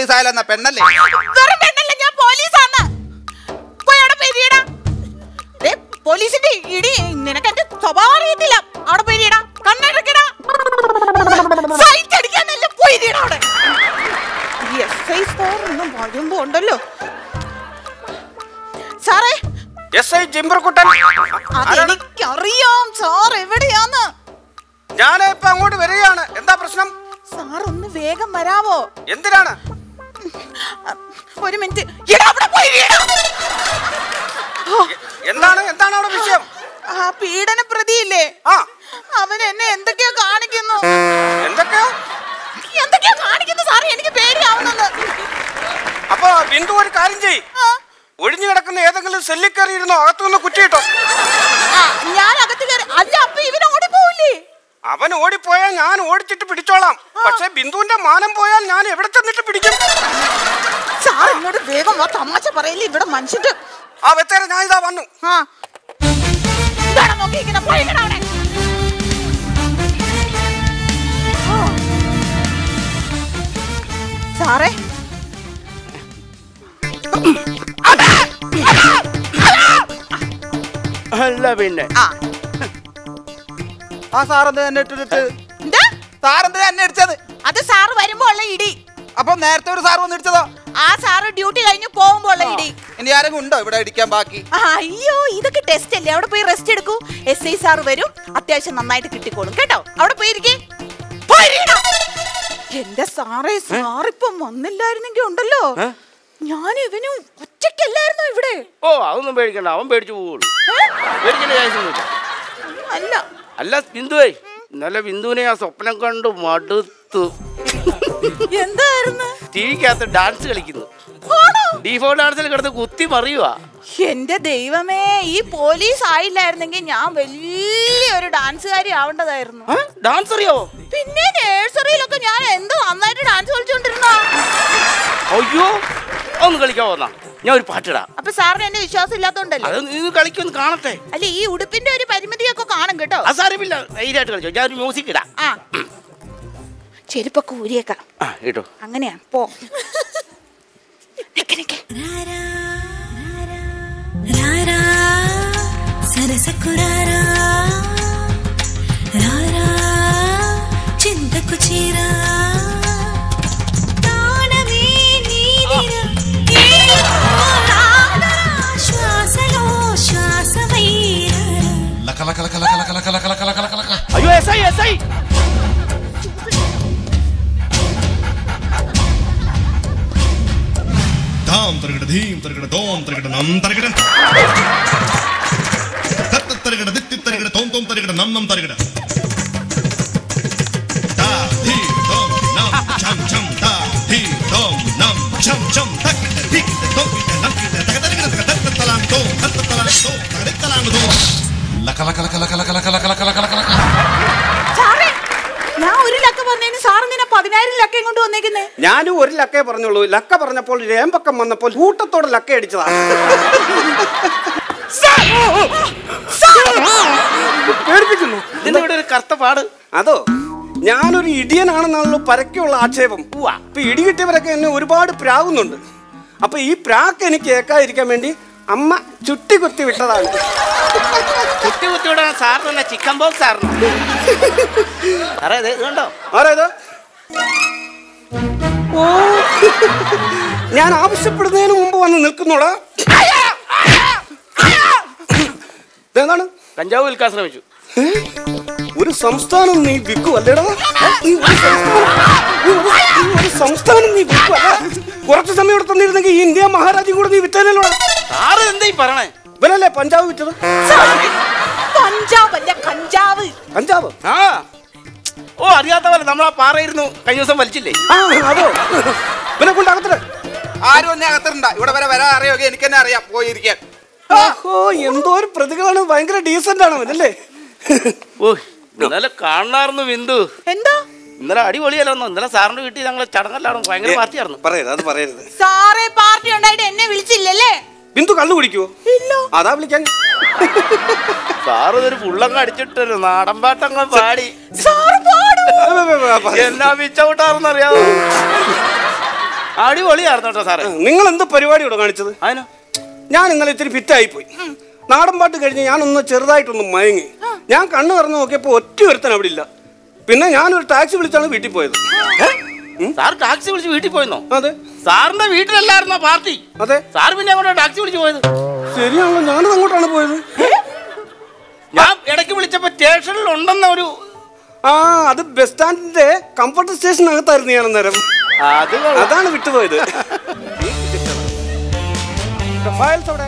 Police ആയാലെന്ന പെണ്ണല്ലേ വെറും പെണ്ണല്ല ഞാൻ പോലീസാണ് പോയി അവിടെ പെരിയടാ ദേ, പോലീസിന്റെ ഇടി നിനക്ക് എന്റെ സ്വഭാവം അറിയത്തില്ല അവിടെ പെരിയടാ കണ്ണടക്കടാ സൈറ്റ് അടിക്കാനല്ല പോയിരിയടാ അവിടെ എസ് ഐ സാർ ഒന്നും വരുമ്പോ ഉണ്ടല്ലോ സാറേ എസ് ഐ ജിംബർകുട്ടൻ അതെനിക്കറിയാം സാർ എവിടെയാന്ന് ഞാൻ ഇപ്പൊ അങ്ങോട്ട് വരികയാണ് എന്താ പ്രശ്നം സാർ ഒന്ന് വേഗം വരാവോ എന്തിനാണ് ഒരു മിനിറ്റ് എടാ അവിടെ പോയിരിയടാ എന്താണ് എന്താണ് അവിടെ വിഷയം ആ പീഡന പ്രതിയില്ലേ ആ അവൻ എന്നെ എന്തൊക്കെയോ കാണിക്കുന്നു എന്തൊക്കെയോ എന്തൊക്കെയോ കാണിക്കുന്നു സാറേ എനിക്ക് പേടിയാവുന്നെന്ന് അപ്പൊ ബിന്ദു ഒരു കാര്യം ചെയ് ആ, ഒഴിഞ്ഞു കിടക്കുന്ന ഏതെങ്കിലും സെല്ലിൽ കയറിയിരുന്നോ അകത്തുനിന്ന് കുറ്റിയിട്ടോ ആ, ഞാൻ അകത്ത് കയറി അല്ല അപ്പൊ ഇവന് ഓടിപ്പോവില്ലേ അവൻ ഓടിപ്പോയാൽ ഞാൻ ഓടിച്ചിട്ട് പിടിച്ചോളാം പക്ഷെ ബിന്ദുവിന്റെ മാനം പോയാൽ ഞാൻ എവിടെ ചെന്നിട്ട് പിടിക്കും സാർ എന്നോട് വേഗം വാ തമാശ പറയില്ലേ ഇവിടെ മനുഷ്യന്റെ ആ വെച്ചേരെ ഞാൻ ഇതാ വന്നു ആ ഇതാണോ നോക്കിയിരിക്കുന്നെ? പോയില്ലടാ അവിടെ. ആ. സാറേ അല്ല പിന്നെ ആ ആ സാറെന്ത് എന്നെ ഇട്ടിട്ട് എന്താ സാറെന്ത് എന്നെ ഇടിച്ചത് അത് സാറ് വരുമ്പോ ഉള്ള ഇടി അപ്പൊ നേരത്തെ ഒരു സാർ വന്ന് ഇടിച്ചതോ ആ സാറ് ഡ്യൂട്ടി കഴിഞ്ഞ് പോകുമ്പോ ഉള്ള ഇടി ഇനി ആരെങ്കിലും ഉണ്ടോ ഇവിടെ ഇടിക്കാൻ ബാക്കി ആ, അയ്യോ ഇതൊക്കെ ടെസ്റ്റ് അല്ലേ അവിടെ പോയി റെസ്റ്റ് എടുക്കൂ എസ് ഐ സാർ വരും അത്യാവശ്യം നന്നായിട്ട് കിട്ടിക്കോളും കേട്ടോ അവിടെ പോയിരിക്കേ പോയിരിക്കണം. എന്റെ സാറേ സാറിപ്പം വന്നില്ലായിരുന്നെങ്കി ഉണ്ടല്ലോ ഏ? ഞാൻ ഇവന് ഒറ്റയ്ക്കല്ലായിരുന്നോ ഇവിടെ ഓ അതൊന്നും പേടിക്കണ്ട അവൻ പേടിച്ചു പോവുള്ളൂ ഏ? പേടിക്കേണ്ട കാര്യമൊന്നുമില്ല അല്ല അല്ല ബിന്ദുവേ ഇന്നലെ ബിന്ദുവിനെ ആ സ്വപ്നം കണ്ടു മടുത്തു എന്തായിരുന്നു ടി വിക്കകത്ത് ഡാൻസ് കളിക്കുന്നു ആണോ ഡിഫോ ഡാൻസിൽ കിടന്ന് കുത്തി മറിയുവാ എന്റെ ദൈവമേ ഈ പോലീസ് ആയില്ലായിരുന്നെങ്കിൽ ഞാൻ വലിയൊരു ഡാൻസുകാരി ആവേണ്ടതായിരുന്നു ആ, ഡാൻസ് അറിയാവോ പിന്നെ നേഴ്സറിയിലൊക്കെ ഞാൻ എന്ത് നന്നായിട്ട് ഡാൻസ് കളിച്ചോണ്ടിരുന്നോ അയ്യോ ഒന്ന് കളിക്കാൻ വന്നാ ഞാൻ ഒരു പാട്ടിടാം അപ്പൊ സാറിന് എന്നെ വിശ്വാസം ഇല്ലാത്തോണ്ടല്ലേ അത് നീ കളിക്കൊന്ന് കാണട്ടെ അല്ല ഈ ഉടുപ്പിന്റെ ഒരു പരിമിതിയൊക്കെ കാണും കേട്ടോ ആ സാരമില്ല ധൈര്യമായിട്ട് കളിച്ചോ ഞാൻ ഒരു മ്യൂസിക് ഇടാം ആ ചെരുപ്പൊക്കെ ഊരിയേക്കാം ആ ഇട്ടോ അങ്ങനെയാ പോ നിക്ക് നിക്ക്. రారా సరసకు రారా రారా చింతకు చీరా ప్రాణమే నీదిరా ఏలుకో రారా శ్వాసలో శ్వాసవైరా లక లక లక లక లక లక లక లక లక లక അയ്യോ എസ് ഐ എസ് ഐ ధాం తరగడ ధీం తరగడ దోం తరగడ నం తరగడ తత్త తరగడ దిత్తి తరగడ తోం తోం తరగడ నం నం తరగడ తా ధీ దోం నం ఛం ఛం తా ధీ దోం నం ఛం ఛం తక్కిట ధిక్కిట తోకిట నక్కిట తగ తరగడ తగ తత్త తలాం తోం తత్త తలాం తోం తగడ తలాం తోం లక లక లక లక లక లక లక లక లక లక സാറേ ഞാൻ ഒരു ലക്ക പറഞ്ഞതിന് സാർ എന്തിനാ പതിനായിരം ലക്കയും കൊണ്ട് വന്നേക്കുന്നേ ഞാനും ഒരു ലക്കേ പറഞ്ഞുള്ളൂ ലക്ക പറഞ്ഞപ്പോൾ രേമ്പക്കം വന്നപ്പോൾ കൂട്ടത്തോടെ ലക്ക അടിച്ചതാ പേടിപ്പിക്കുന്നു ഇതിന്റെ ഇവിടെ ഒരു കറുത്ത പാട് അതോ ഞാനൊരു ഇടിയനാണെന്നാണല്ലോ പരക്കെയുള്ള ആക്ഷേപം അപ്പൊ ഇടി കിട്ടിയവരൊക്കെ എന്നെ ഒരുപാട് പ്രാകുന്നുണ്ട് അപ്പൊ ഈ പ്രാക്ക് എനിക്ക് കേൾക്കാതിരിക്കാൻ വേണ്ടി അമ്മ ചുട്ടി കുത്തി വിട്ടതാണ് കുത്തി കുത്തി വിടാൻ സാറിനല്ല ചിക്കൻ ബോക്സ് സാറിന് സാറേ ഇത് കണ്ടോ ആരാ ഇത് ഓ ഞാൻ ആവശ്യപ്പെടുന്നതിന് മുമ്പ് വന്ന് നിൽക്കുന്നോടാ ഇതെന്താണ് കഞ്ചാവ് വിൽക്കാൻ ശ്രമിച്ചു ഒരു സംസ്ഥാനം നീ വിൽക്കും അല്ലേടാ നീ ഒരു സംസ്ഥാനം- നീ ഒരു- നീ ഒരു സംസ്ഥാനം നീ വിൽക്കും അല്ല കുറച്ച് സമയം ഇവിടെ തന്നിരുന്നെങ്കിൽ ഈ ഇന്ത്യ മഹാരാജ്യം കൂടെ നീ വിറ്റേനല്ലോ സാറ് എന്താ ഈ പറയണേ ഇവനല്ലേ പഞ്ചാബ് വിറ്റത് സാറേ, പഞ്ചാബ് അല്ല കഞ്ചാവ് പഞ്ചാബ് ആ ഓ അറിയാത്ത പോലെ നമ്മൾ ആ പാറയിരുന്നു കഴിഞ്ഞ ദിവസം വലിച്ചില്ലേ ആ അതോ ഇവനെ കൊണ്ട് അകത്തിട്ട് ആരും എന്നെ അകത്തിരണ്ട ഇവിടെ വരെ വരാൻ അറിയുമെങ്കിൽ എനിക്ക് തന്നെ അറിയാം പോയിരിക്കാൻ ഓഹോ എന്തോ ഒരു പ്രതികളാണ് ഭയങ്കര ഡീസന്റ് ആണ് അവനല്ലേ ഓ ഇന്നലെ കാണാറുന്നു ബിന്ദു എന്താ ഇന്നലെ അടിപൊളിയല്ലായിരുന്നു ഇന്നലെ സാറിന്റെ വീട്ടിൽ ഞങ്ങൾ ചടങ്ങല്ലായിരുന്നു ഭയങ്കര പാർട്ടിയായിരുന്നു പറയരുത് അത് പറയരുത് സാറേ പാർട്ടി ഉണ്ടായിട്ട് എന്നെ വിളിച്ചില്ലല്ലേ ബിന്ദു കള്ളു കുടിക്കുവോ ഇല്ല അതാ വിളിക്കാൻ സാറ് ഒരു ഫുള്ളങ്ങ് അടിച്ചിട്ടൊരു നാടൻ പാട്ടങ്ങ് പാടി സാറ് പാടൂ എന്നാ പിച്ചവിട്ടാർന്ന് അറിയാമോ അടിപൊളിയായിരുന്നു കേട്ടോ സാറേ നിങ്ങൾ എന്ത് പരിപാടിയോടെ കാണിച്ചത് അതിനോ ഞാൻ ഇന്നലെ ഇത്തിരി ഫിറ്റായി പോയി നാടൻ പാട്ട് കഴിഞ്ഞ് ഞാനൊന്ന് ചെറുതായിട്ടൊന്ന് മയങ്ങി ഞാൻ കണ്ണു തുറന്ന് നോക്കിയപ്പോൾ ഒറ്റ ഒരുത്തൻ അവിടെ ഇല്ല പിന്നെ ഞാനൊരു ടാക്സി വിളിച്ചാണ് വീട്ടിൽ പോയത് സാർ ടാക്സി വിളിച്ച് വീട്ടിൽ പോയെന്നോ അതെ സാറിന്റെ വീട്ടിലല്ലായിരുന്നോ പാർട്ടി അതെ സാർ പിന്നെ അങ്ങോട്ട് ടാക്സി വിളിച്ച് പോയത് ശരിയാണല്ലോ ഞാനത് അങ്ങോട്ടാണ് പോയത് ഞാൻ ഇടയ്ക്ക് വിളിച്ചപ്പോ സ്റ്റേഷനിൽ ഉണ്ടെന്ന ഒരു ആ അത് ബസ് സ്റ്റാൻഡിന്റെ കംഫർട്ട് സ്റ്റേഷനകത്തായിരുന്നു ഞാൻ അന്നേരം അത് കൊള്ളാം. അതാണ് വിട്ടുപോയത് ഫയൽസ് അവിടെ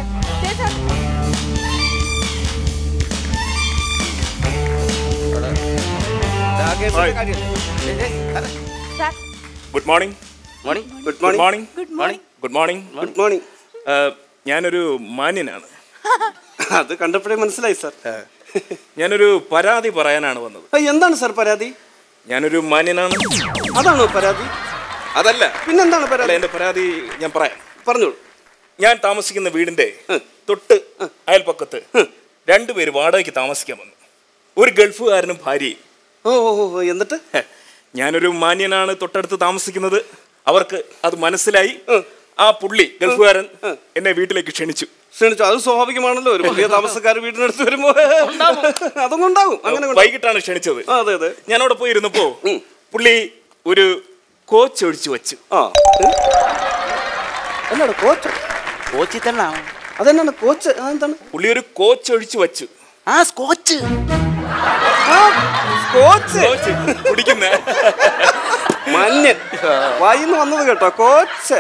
സാർ ഗുഡ് മോർണിംഗ് മോണി ഗുഡ് ഗുഡ് മോർണിംഗ് മോർണിംഗ് മോണി ഗുഡ് മോർണിംഗ് ഗുഡ് മോർണിംഗ് ഞാനൊരു മാന്യനാണ് അത് കണ്ടപ്പോഴേ മനസ്സിലായി സാർ ഞാനൊരു പരാതി പറയാനാണ് വന്നത് ആ, എന്താണ് സാർ പരാതി ഞാനൊരു മാന്യനാണ് അതാണോ പരാതി അതല്ല പിന്നെന്താണ് അല്ല പരാതി എൻ്റെ പരാതി ഞാൻ പറയാം പറഞ്ഞോളൂ ഞാൻ താമസിക്കുന്ന വീടിന്റെ തൊട്ട് അയൽപ്പക്കത്ത് രണ്ടുപേര് വാടകയ്ക്ക് താമസിക്കാൻ വന്നു ഒരു ഗൾഫുകാരനും ഭാര്യയും ഓ ഓ ഓ, ഓ എന്നിട്ട് ഹെ, ഞാനൊരു മാന്യനാണ് തൊട്ടടുത്ത് താമസിക്കുന്നത് അവർക്ക് അത് മനസ്സിലായി ആ പുള്ളി ഗൾഫുകാരൻ എന്നെ വീട്ടിലേക്ക് ക്ഷണിച്ചു ക്ഷണിച്ചു അത് സ്വാഭാവികമാണല്ലോ ഒരു പുതിയ താമസക്കാർ വീടിനടുത്ത് വരുമ്പോ അതും ഉണ്ടാവും അങ്ങനെ ഉണ്ടാവും. വൈകിട്ടാണ് ക്ഷണിച്ചത് ആ, അതെ അതെ ഞാൻ അവിടെ പോയി ഇരുന്നപ്പോ പുള്ളി ഒരു കോച്ച് ഒഴിച്ചു വെച്ചു ആ ഏ? എന്നാണ് കോച്ച് കോച്ചി തന്നെ അതെന്നാണ് കോച്ച് അതെന്താണ് പുള്ളി ഒരു കോച്ച് ഒഴിച്ചു വെച്ചു ആ സ്കോച്ച് ആ, കോച്ച് കോച്ച് കുടിക്കുന്ന മഞ്ഞൻ വായിന്ന് വന്നത് കേട്ടോ കോച്ച്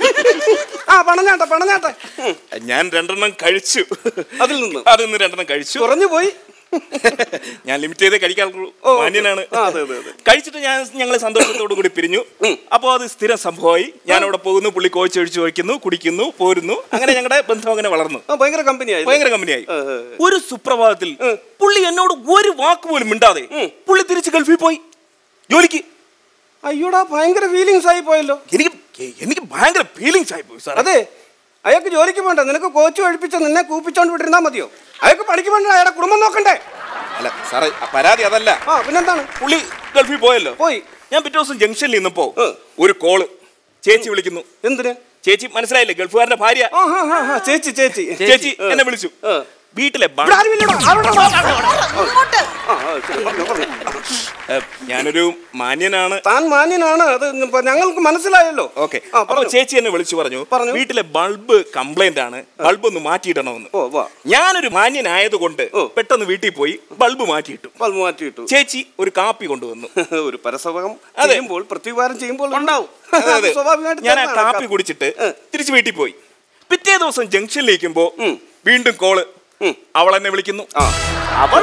ആ പണഞ്ഞാട്ടെ പണഞ്ഞാട്ടെ ഉം. ഞാൻ രണ്ടെണ്ണം കഴിച്ചു അതിൽ നിന്ന് അതിൽ നിന്ന് രണ്ടെണ്ണം കഴിച്ചു കുറഞ്ഞു പോയി ഞാൻ ലിമിറ്റ് ചെയ്തേ കഴിക്കാറുള്ളൂ ഓ, മാന്യനാണ് ആ, അതെ, അതെ, അതെ. കഴിച്ചിട്ട് ഞാൻ ഞങ്ങൾ സന്തോഷത്തോടു കൂടി പിരിഞ്ഞു അപ്പോൾ അത് സ്ഥിരം സംഭവമായി ഞാൻ അവിടെ പോകുന്നു പുള്ളി കോച്ച് ഒഴിച്ചു വയ്ക്കുന്നു കുടിക്കുന്നു പോരുന്നു അങ്ങനെ ഞങ്ങളുടെ ബന്ധം അങ്ങനെ വളർന്നു ആ ഭയങ്കര കമ്പനിയായി ഭയങ്കര കമ്പനിയായി ആ, ആ, ഒരു സുപ്രഭാതത്തിൽ പുള്ളി എന്നോട് ഒരു വാക്ക് പോലും മിണ്ടാതെ പുള്ളി തിരിച്ച് ഗൾഫിൽ പോയി ജോലിക്ക് അയ്യോടാ ഭയങ്കര ഫീലിങ്സ് ആയി പോയല്ലോ എനിക്ക് എനിക്ക് ഭയങ്കര ഫീലിങ്സ് ആയി പോയി സാർ അതെ അയാൾക്ക് ജോലിക്ക് പോണ്ട നിനക്ക് കോച്ച് ഒഴിപ്പിച്ച നിന്നെ കൂപ്പിച്ചോണ്ട് വിട്ടിരുന്നാ മതിയോ അയാൾക്ക് പഠിക്ക് വേണ്ട അയാളുടെ കുടുംബം നോക്കണ്ടേ അല്ല സാറേ ആ പരാതി അതല്ല ആ പിന്നെന്താണ് പുള്ളി ഗൾഫിൽ പോയല്ലോ പോയി ഞാൻ പിറ്റേ ദിവസം ജംഗ്ഷനിൽ നിന്നപ്പോ ഏ. ഒരു കോള് ചേച്ചി വിളിക്കുന്നു എന്തിന് ചേച്ചി മനസ്സിലായില്ലേ ഗൾഫുകാരന്റെ ഭാര്യ ആ ഹാ ഹാ ഹാ ചേച്ചി ചേച്ചി ചേച്ചി ഏ. എന്നെ വിളിച്ചു ഏ. വീട്ടിലെ ബ- ഇവിടെ ആരുമില്ലടാ ആരോടാ ഇങ്ങോട്ട് ആ, ആ, ശരി, പറഞ്ഞോ, പറഞ്ഞോ. ഏ, ഞാനൊരു മാന്യനാണ് താൻ മാന്യനാണ് അത് ഇപ്പൊ ഞങ്ങൾക്ക് മനസ്സിലായല്ലോ ഓക്കെ ആ അപ്പൊ പറഞ്ഞു ചേച്ചി എന്നെ വിളിച്ചു പറഞ്ഞു പറഞ്ഞു. വീട്ടിലെ ബൾബ് കംപ്ലൈന്റ് ആണ് ബൾബ് ഒന്ന് മാറ്റിയിടണമെന്ന് ഓ വാ ഞാനൊരു മാന്യനായതുകൊണ്ട് ഓ. പെട്ടെന്ന് വീട്ടിൽ പോയി ബൾബ് മാറ്റിയിട്ടു ബൾബ് മാറ്റിയിട്ടു ചേച്ചി ഒരു കാപ്പി കൊണ്ടുവന്നു ഒരു പരസവകം അതെ. ചെയ്യുമ്പോൾ പ്രത്യുപകാരം ചെയ്യുമ്പോൾ ഉണ്ടാവും അത് അതെ. സ്വാഭാവികമായിട്ട് ഞാൻ ആ തരുന്നതാണ് കാപ്പി കുടിച്ചിട്ട് ഏ. തിരിച്ചു വീട്ടിൽ പോയി പിറ്റേ ദിവസം ജംഗ്ഷനിലേക്കുമ്പോ ഉം. വീണ്ടും കോള് ഉം. അവൾ എന്നെ വിളിക്കുന്നു ആ അവൾ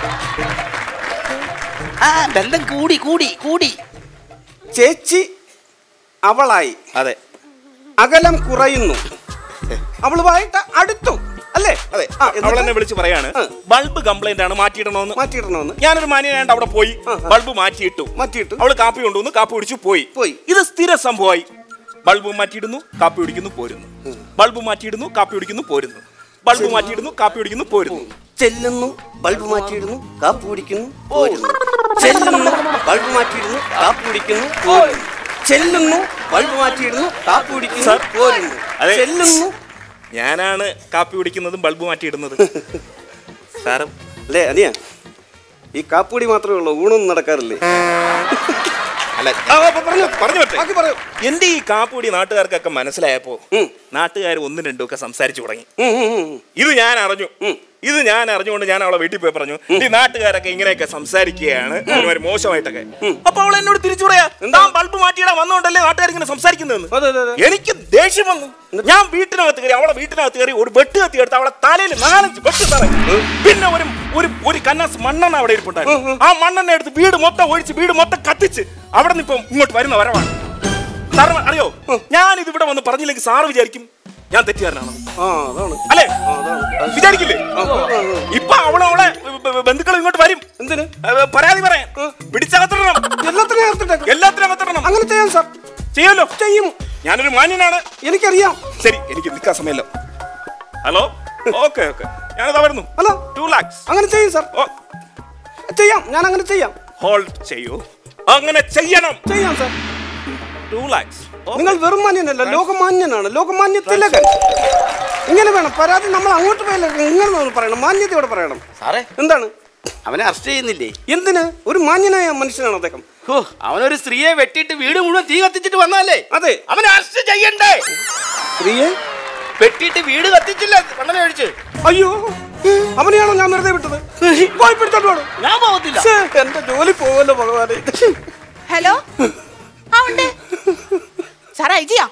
ആ ബന്ധം കൂടി കൂടി കൂടി ചേച്ചി അവളായി അതെ അകലം കുറയുന്നു അവളുമായിട്ട് അടുത്തു അല്ലേ അതെ ആ, അവൾ എന്നിട്ട് എന്നെ വിളിച്ച് പറയാണ് ആ. ബൾബ് കംപ്ലൈന്റ് ആണ് മാറ്റിയിടണമെന്ന് മാറ്റിയിടണമെന്ന് ഞാനൊരു മാന്യനായിട്ട് അവിടെ പോയി ബൾബ് മാറ്റിയിട്ടു മാറ്റിയിട്ടു അവള് കാപ്പി കൊണ്ടുവന്നു കാപ്പി കുടിച്ചു പോയി പോയി. ഇത് സ്ഥിര സംഭവമായി ബൾബ് മാറ്റിയിടുന്നു കാപ്പി കുടിക്കുന്നു പോരുന്നു ബൾബ് മാറ്റിയിടുന്നു കാപ്പി കുടിക്കുന്നു പോരുന്നു ബൾബ് മാറ്റിയിടുന്നു കാപ്പി കുടിക്കുന്നു പോരുന്നു ചെല്ലുന്നു ബൾബ് മാറ്റിയിടുന്നു കാപ്പ് കുടിക്കുന്നു പോരുന്നു ചെല്ലുന്നു ബൾബ് മാറ്റിയിടുന്നു കാപ്പ് കുടിക്കുന്നു പോരുന്നു ചെല്ലുന്നു ബൾബ് മാറ്റിയിടുന്നു കാപ്പ് കുടിക്കുന്നു സാർ, പോരുന്നു അതെ. ചെല്ലുന്നു ഞാനാണ് കാപ്പി കുടിക്കുന്നതും ബൾബ് മാറ്റിയിടുന്നത് സാറും അല്ലേ അനിയ ഈ കാപ്പുടി മാത്രമേ ഉള്ളൂ ഊണൊന്നും നടക്കാറില്ലേ അല്ല ആ, ആ, പറഞ്ഞു പറഞ്ഞു പറ്റേ ബാക്കി പറയൂ എന്റെ ഈ കാപ്പുടി നാട്ടുകാർക്കൊക്കെ മനസ്സിലായപ്പോ ഉം. നാട്ടുകാർ ഒന്നും രണ്ടും ഒക്കെ സംസാരിച്ചു തുടങ്ങി ഉം, ഉം, ഉം. ഇത് ഞാൻ അറിഞ്ഞു ഇത് ഞാൻ അറിഞ്ഞുകൊണ്ട് ഞാൻ അവളെ വീട്ടിൽ പോയി പറഞ്ഞു ഈ നാട്ടുകാരൊക്കെ ഇങ്ങനെയൊക്കെ സംസാരിക്കുകയാണ് ഒരുമാതിരി മോശമായിട്ടൊക്കെ അപ്പൊ അവൾ എന്നോട് തിരിച്ചു പറയാ താൻ ബൾബ് മാറ്റിയിടാൻ വന്നോണ്ടല്ലേ നാട്ടുകാർ ഇങ്ങനെ സംസാരിക്കുന്നതെന്ന് അതെ അതെ അതെ എനിക്ക് ദേഷ്യം വന്നു ഞാൻ വീട്ടിനകത്ത് കയറി അവളെ വീട്ടിനകത്ത് കയറി ഒരു വെട്ട് കത്തി എടുത്ത് അവളെ തലയിൽ നാലഞ്ച് വെട്ട് സാറേ പിന്നെ ഒരു ഒരു ഒരു കന്നാസ് മണ്ണെണ്ണ അവിടെ ഇരിപ്പുണ്ടായിരുന്നു ആ മണ്ണെണ്ണ എടുത്ത് വീട് മൊത്തം ഒഴിച്ച് വീട് മൊത്തം കത്തിച്ച് അവിടെ നിന്ന് ഇപ്പം ഇങ്ങോട്ട് വരുന്ന വരവാണ് സാറിന് അറിയോ ഞാൻ ഇത് ഇവിടെ വന്ന് പറഞ്ഞില്ലെങ്കിൽ സാറ് വിചാരിക്കും ഞാൻ തെറ്റുകാരനാണ് ആ അതാണ് അല്ലേ ആ, അതാണ് വിചാരിക്കില്ലേ ഇപ്പൊ അവളെ അവളെ ബന്ധുക്കൾ ഇങ്ങോട്ട് വരും എന്തിന് ഏ, പരാതി പറയാൻ പിടിച്ചകത്തിടണം എല്ലാത്തിനും ചേർത്തിട്ടേക്കും എല്ലാത്തിനും അകത്തിടണം അങ്ങനെ ചെയ്യാം സാർ ചെയ്യാലോ ചെയ്യും ഞാനൊരു മാന്യനാണ് എനിക്കറിയാം ശരി എനിക്ക് നിൽക്കാൻ സമയമല്ലോ ഹലോ ഓക്കെ ഓക്കെ ഞാനിതാ വരുന്നു ഹലോ ടു ലാക്സ് അങ്ങനെ ചെയ്യും സാർ ചെയ്യാം ഞാൻ അങ്ങനെ ചെയ്യാം ഹോൾഡ് ചെയ്യൂ അങ്ങനെ ചെയ്യണം ചെയ്യാം സാർ ടു ലാക്സ് നിങ്ങൾ വെറും മാന്യനല്ല ലോകമാന്യനാണ് ലോകമാന്യ തിലകൻ ഇങ്ങനെ വേണം പരാതി നമ്മൾ അങ്ങോട്ട് പോയല്ല ഇങ്ങനെ ഒന്ന് പറയണം മാന്യതയോടെ പറയണം സാറേ എന്താണ് അവനെ അറസ്റ്റ് ചെയ്യുന്നില്ലേ എന്തിന് ഒരു മാന്യനായ മനുഷ്യനാണ് അദ്ദേഹം ഹോ അവനൊരു സ്ത്രീയെ വെട്ടിയിട്ട് വീട് മുഴുവൻ തീ കത്തിച്ചിട്ട് വന്നാലേ അതെ അവനെ അറസ്റ്റ് ചെയ്യണ്ടേ സ്ത്രീയെ വെട്ടിയിട്ട് വീട് കത്തിച്ചില്ല മണ്ണല ഒഴിച്ച് അയ്യോ അവനെയാണോ ഞാൻ വെറുതെ വിട്ടത് പോയി പിടിച്ചോണ്ട് പോണം ഞാൻ പോകത്തില്ല ശ്ശേ, എന്റെ ജോലി പോവല്ലോ ഭഗവാനെ ഹലോ ആ ഉണ്ട് സാറേ അയച്ചിയാ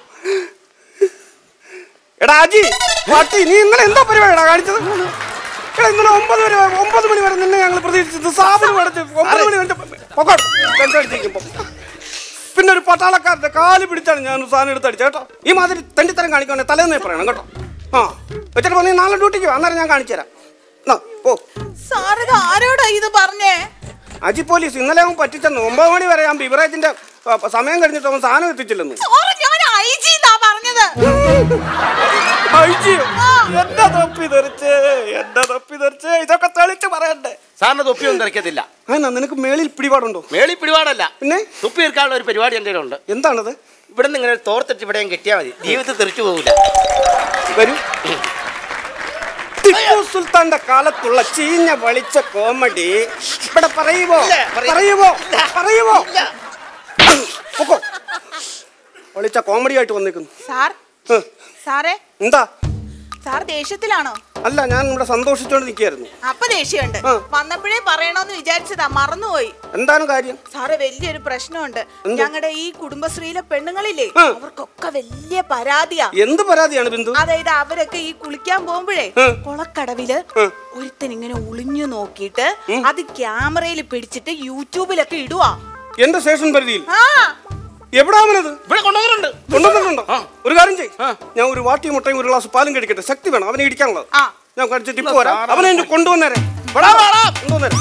എടാ അജി പട്ടി നീ ഇന്നലെ എന്താ പരിപാടിയാ കാണിച്ചത് എടാ ഇന്നലെ ഒമ്പത് വരെ ഒമ്പത് മണി വരെ നിന്നെ ഞങ്ങൾ പ്രതീക്ഷിച്ചത് സാബിന് മേടിച്ച് ഒമ്പത് മണി വരെ പൊക്കോട്ടെ ടെൻഷനടിച്ചിരിക്കുമ്പോ. പിന്നെ ഒരു പട്ടാളക്കാരന്റെ കാല് പിടിച്ചാണ് ഞാൻ സാധനം എടുത്തടിച്ചത് കേട്ടോ ഈ മാതിരി തെണ്ടിത്തരം കാണിക്കണേ തലേന്നേ പറയണം കേട്ടോ ആ വെച്ചിട്ട് പോ, നീ നാളെ ഡ്യൂട്ടിക്ക് വാ, അന്നേരം ഞാൻ കാണിച്ചു തരാം എന്നാ, പോ സാർ ഇത് ആരോടാ ഇത് പറഞ്ഞേ അജി പോലീസ് ഇന്നലെ അവൻ പറ്റിച്ചെന്ന് ഒമ്പത് മണി വരെ ഞാൻ ബിവറേജിന്റെ ആ, സമയം കഴിഞ്ഞിട്ട് അവൻ സാധനം എത്തിച്ചില്ലെന്ന് സാറ് ഞാൻ ഐ ജി എന്നാ പറഞ്ഞത് അയ്യോ, എന്റെ തൊപ്പി തെറിച്ച് എന്റെ തൊപ്പി തെറിച്ച് ഇതൊക്കെ തെളിച്ച് പറയണ്ടേ സാറിന് തൊപ്പിയൊന്നും തെറിക്കത്തില്ല ആ നിനക്ക് മേളിൽ പിടിപാടുണ്ടോ മേളി പിടിപാടല്ല പിന്നെ തുപ്പി തീർക്കാനുള്ള ഒരു പരിപാടി എൻ്റെ ഉണ്ട് എന്താണത് ഇവിടെ നിന്ന് ഇങ്ങനെ തോർത്തിട്ട് ഇവിടെയും കെട്ടിയാൽ മതി ജീവിതത്തിൽ തെറിച്ചു പോകില്ല വരൂ ടിപ്പു സുൽത്താന്റെ കാലത്തുള്ള ചീഞ്ഞ വളിച്ച കോമഡി ഇവിടെ പറയുവോ ഇല്ല, പറയ- പറയുവോ ഇല്ല. പറയുവോ ഇല്ല. പൊക്കോ വളിച്ച കോമഡി ആയിട്ട് വന്നിരിക്കുന്നു സാർ ഹ്, സാറേ എന്താ സാർ ദേഷ്യത്തിലാണോ അല്ല ഞാൻ ഇവിടെ സന്തോഷിച്ചോണ്ട് നിൽക്കായിരുന്നു അപ്പൊ ദേഷ്യമുണ്ട് ആ. വന്നപ്പോഴേ പറയണോന്ന് വിചാരിച്ചതാ മറന്നുപോയി എന്താണ് കാര്യം സാറ് വലിയൊരു പ്രശ്നമുണ്ട് എന്ത്? ഞങ്ങളുടെ ഈ കുടുംബശ്രീയിലെ പെണ്ണുങ്ങളില്ലേ ആ. അവർക്കൊക്കെ വലിയ പരാതിയാ എന്ത് പരാതിയാണ് ബിന്ദു അതായത് അവരൊക്കെ ഈ കുളിക്കാൻ പോകുമ്പോഴേ ആ. കുളക്കടവില് ആ. ഒരുത്തൻ ഇങ്ങനെ ഒളിഞ്ഞു നോക്കിയിട്ട് അത് ക്യാമറയിൽ പിടിച്ചിട്ട് യൂട്യൂബിലൊക്കെ ഇടുവാ എന്റെ സ്റ്റേഷൻ പരിധിയിൽ ആ എവിടാമനത് ഇവിടെ കൊണ്ടുവന്നിട്ടുണ്ട് കൊണ്ടുവന്നിട്ടുണ്ടോ ഒരു കാര്യം ചെയ് ഞാൻ ഒരു വാട്ടി മുട്ടയും ഒരു ഗ്ലാസ് പാലും കഴിക്കട്ടെ ശക്തി വേണം അവനെ ഇടിക്കാനുള്ളത് ആ. ഞാൻ കഴിച്ചിട്ട് ഇപ്പൊ വരാം അവനെ എന്നെ കൊണ്ടുവന്നേരെ കൊണ്ടുവന്നേരെ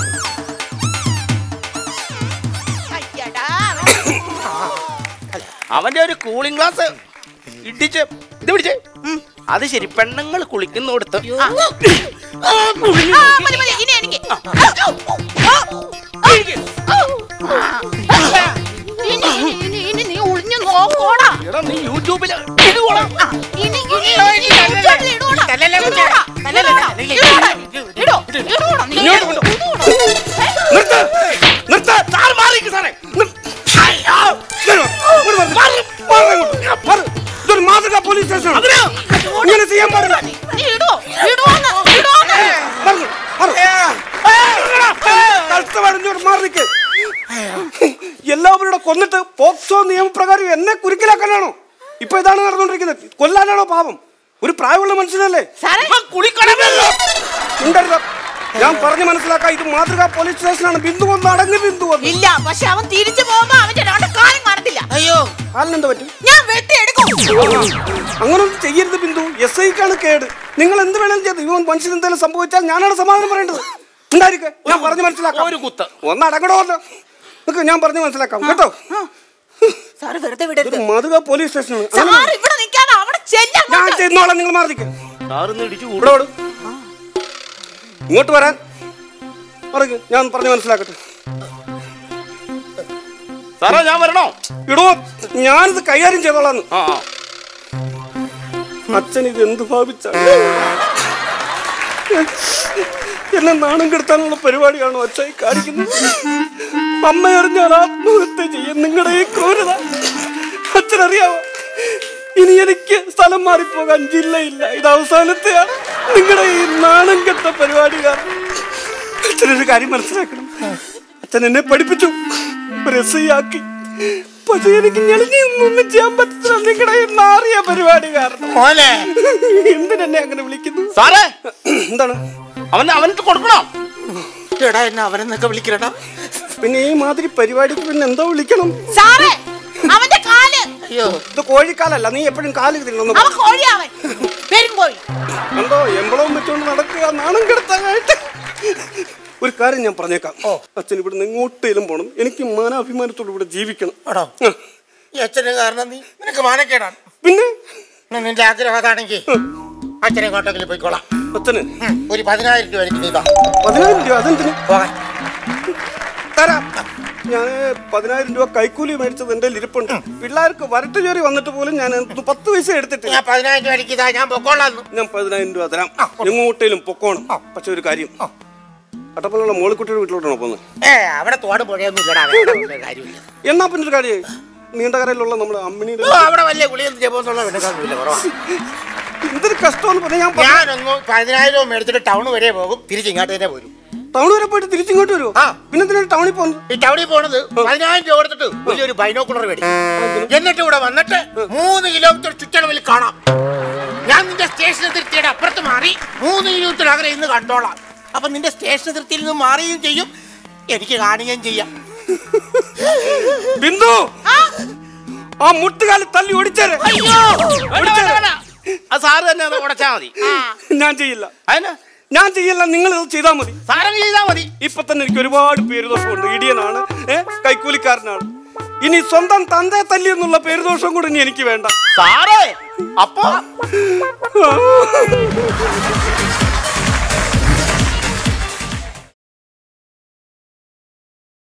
അയ്യടാ. അവന്റെ ഒരു കൂളിംഗ് ഗ്ലാസ് ഇടിച്ച് ഇത് പിടിച്ച് അത് ശരി പെണ്ണുങ്ങൾ കുളിക്കുന്നിടത്ത് ആ, മതി, മതി, ഇനി എനിക്ക്. ഇനി, ഇനി, ഇനി നീ ഒളിഞ്ഞു നോക്കോടാ എടാ നീ യൂട്യൂബിൽ ഇടുവോളാം. ആ, ഇനി, ഇനി, ഇനി യൂട്യൂബിൽ ഇടൂടാ. ഇടൂടാ. ഇടൂടാ. ഇടൂടാ. ഇടൂ. ഇടൂടാ. നീ ഇങ്ങോട്ട് കൊണ്ടു. ഇടൂടാ. നിർത്ത് നിർത്ത് സാർ മാറിക്ക് സാറേ നിർ- അയ്യോ. ഇങ്ങോട്ട് വാ. ഇങ്ങോട്ട് മാറ്. മാറ് ഇങ്ങോട്ട്. മാറ്. ഇതൊരു മാതൃകാ പോലീസ് സ്റ്റേഷനാണ് ഇങ്ങനെ ചെയ്യാൻ പാടില്ല നീ ഇടൂ. ഇടൂന്ന്. ഇടൂന്ന്. മാറ്. മാറ്. കഷ്ടപ്പാടിഞ്ഞോട്ട് മാറി നിൽക്ക് എല്ലാവരുടെ കൊന്നിട്ട് പോക്സോ നിയമപ്രകാരം എന്നെ കുരുക്കിലാക്കാനാണോ ഇപ്പൊ ഇതാണ് നടന്നുകൊണ്ടിരിക്കുന്നത് കൊല്ലാനാണോ പാപം ഒരു പ്രായമുള്ള മനുഷ്യനല്ലേ സാറേ മിണ്ടരുത്. ഞാൻ പറഞ്ഞു മനസ്സിലാക്കാം ഇത് മാതൃകാ പോലീസ് സ്റ്റേഷനാണ് ബിന്ദു വന്ന് അടങ്ങ് ബിന്ദു വന്നു ഇല്ല പക്ഷെ അവൻ തിരിച്ചു പോകുമ്പോ അവന്റെ രണ്ട് കാലം കാണത്തില്ല അയ്യോ കാലിനെന്താ പറ്റും ഞാൻ വെട്ടിയെടുക്കും അങ്ങനൊന്നും ചെയ്യരുത് ബിന്ദു എസ് ഐക്കാണ് കേട് നിങ്ങൾ എന്ത് വേണമെങ്കിലും ചെയ്ത് ഇവൻ മനുഷ്യൻ എന്തെങ്കിലും സംഭവിച്ചാൽ ഞാനാണ് സമാധാനം പറയേണ്ടത് ഉണ്ടായിരിക്കെ ഞാൻ പറഞ്ഞു മനസ്സിലാക്കാം ഒരു കുത്ത്. ഒന്ന് അടങ്ങടോല്ലോ നിനക്ക് ഞാൻ പറഞ്ഞു മനസ്സിലാക്കാം കേട്ടോ സാറ് വെറുതെ വിടരുത് ഇത് മാതൃകാ പോലീസ് സ്റ്റേഷനാണ് സാർ അങ്ങനെ ഇവിടെ നിൽക്കാതെ അവിടെ ചെല്ലാൻ ഞാൻ ചെയ്യുന്നോളാം നിങ്ങൾ മാറി നിൽക്കുക സാറിന്ന് ഇടിച്ചു ഇവിടെ ഓട് ഇങ്ങോട്ട് വരാൻ മറിക്ക് ഞാൻ പറഞ്ഞു മനസ്സിലാക്കട്ടെ സാറേ ഞാൻ വരണോ ഇടോ ഞാനിത് കൈകാര്യം ചെയ്തോളാന്ന് ആ ആ. അച്ഛൻ ഇത് എന്ത് ഭാവിച്ചാണ് എന്നെ നാണം കെടുത്താനുള്ള പരിപാടിയാണോ അച്ഛൻ ഈ കാണിക്കുന്നത് അമ്മ അറിഞ്ഞാൽ ആത്മഹത്യ ചെയ്യും നിങ്ങളുടെ ഈ ക്രൂരത അച്ഛനറിയാവോ ഇനി എനിക്ക് സ്ഥലം മാറിപ്പോകാൻ ജില്ലയില്ല ഇത് അവസാനത്തെയാണ് നിങ്ങളുടെ ഈ നാണം കെട്ട പരിപാടി കാരണം അച്ഛനൊരു കാര്യം മനസ്സിലാക്കണം അച്ഛൻ എന്നെ പഠിപ്പിച്ചു ഒരു എസ് ഐ ആക്കി പക്ഷെ എനിക്ക് ഞെളിഞ്ഞൊന്നും ചെയ്യാൻ പറ്റത്തില്ല നിങ്ങളുടെ ഈ നാറിയ പരിപാടി കാരണം മോനെ എന്തിനെന്നെ അങ്ങനെ വിളിക്കുന്നു സാറേ എന്താണ് അവൻ അവനിട്ട് കൊടുക്കണോ എടാ എന്നെ അവനെന്നൊക്കെ വിളിക്കണടാ പിന്നെ ഈ മാതിരി പരിപാടിക്ക് പിന്നെ എന്തോ വിളിക്കണം സാറേ അവന്റെ കാല് അയ്യോ ഇത് കോഴിക്കാലല്ല നീ എപ്പോഴും കാല് തിന്നു അവൻ കോഴിയാവൻ വരും പോയി എന്തോ എമ്പളവും വെച്ചോണ്ട് നടക്കുക നാണം കെടുത്താനായിട്ട് ഒരു കാര്യം ഞാൻ പറഞ്ഞേക്കാം അച്ഛൻ ഇവിടുന്ന് എങ്ങോട്ടേലും പോണം എനിക്ക് മാനാഭിമാനത്തോട് ഇവിടെ ജീവിക്കണം എടോ ആ, ഈ അച്ഛന് കാരണം നീ നിനക്ക് മാനക്കേടാണ് പിന്നെ ഇന്ന് നിന്റെ ആഗ്രഹം അതാണെങ്കിൽ അച്ഛനെ കോട്ടെങ്കിലും പോയിക്കോളാം അച്ഛന് ഉം, ഒരു പതിനായിരം രൂപ എനിക്ക് നീതാ പതിനായിരം രൂപ അതെന്തിന് പോകാൻ തരാം ഞാൻ പതിനായിരം രൂപ കൈക്കൂലി മേടിച്ചത് എന്റെ ഇരിപ്പുണ്ട് പിള്ളേർക്ക് വരട്ട് ജോലി വന്നിട്ട് പോലും ഞാൻ പത്ത് പൈസ എടുത്തിട്ട് ഞാൻ പതിനായിരം രൂപ എനിക്ക് ഇതാ ഞാൻ പൊക്കോളാന്നു ഞാൻ പതിനായിരം രൂപ തരാം എങ്ങോട്ടേലും പൊക്കോണം പക്ഷെ ഒരു കാര്യം അട്ടപ്പനുള്ള മോളിക്കുട്ടിയുടെ വീട്ടിലോട്ടാണോ പോകുന്നത് ഏ അവിടെ തോട് പുഴയൊന്നും ഇല്ലടാ അവിടെ ഒന്നും കാര്യമില്ല എന്നാ പിന്നെ ഒരു കാര്യം നീണ്ടകരയിലുള്ള നമ്മുടെ അമ്മിണിയുടെ ഓ, അവിടെ വലിയ ഗുളിയൊന്നും ജപമൊന്നുള്ള വിനക്കാറില്ല കുറവാണ് എന്തൊരു കഷ്ടമെന്ന് പറഞ്ഞാൽ ഞാൻ പറഞ്ഞു. ഞാനൊന്ന് പതിനായിരം രൂപ മേടിച്ചിട്ട് ടൗൺ വരെ പോകും തിരിച്ച് ഇങ്ങോട്ട് തന്നെ പോരും ടൗൺ വരെ പോയിട്ട് തിരിച്ചിങ്ങോട്ട് വരുമോ ആ. പിന്നെ എന്തിനാണ് ടൗണിൽ പോകുന്നത് ഈ ടൗണിൽ പോണത് പതിനായിരം രൂപ കൊടുത്തിട്ട് വലിയൊരു ബൈനോക്കുലർ മേടിക്കും എന്നിട്ട് ഇവിടെ വന്നിട്ട് മൂന്ന് കിലോമീറ്റർ ചുറ്റളവിൽ കാണാം ഞാൻ നിന്റെ സ്റ്റേഷൻ അതിർത്തിയുടെ അപ്പുറത്ത് മാറി മൂന്ന് കിലോമീറ്റർ അകലെ ഇന്ന് കണ്ടോളാം അപ്പൊ നിന്റെ സ്റ്റേഷൻ അതിർത്തിയിൽ നിന്ന് മാറുകയും ചെയ്യും എനിക്ക് കാണുകയും ചെയ്യാം ബിന്ദു ആ മുട്ടുകാലി തല്ലി ഓടിച്ചേരെ അയ്യോ വേണ്ട, വേണ്ട, വേണ്ട. അത് സാറ് തന്നെ അത് ഉടച്ചാ മതി ഞാൻ ചെയ്യില്ല അതിന് ഞാൻ ചെയ്യില്ല നിങ്ങൾ ഇത് ചെയ്താൽ മതി സാറങ്ങ് ചെയ്താ മതി ഇപ്പൊ തന്നെ എനിക്ക് ഒരുപാട് പേര് ദോഷമുണ്ട് ഇടിയനാണ് ഏ കൈക്കൂലിക്കാരനാണ് ഇനി സ്വന്തം തന്തയെ തല്ലി എന്നുള്ള പേര് ദോഷം കൂടി ഇനി എനിക്ക് വേണ്ട സാറേ അപ്പൊ ആ.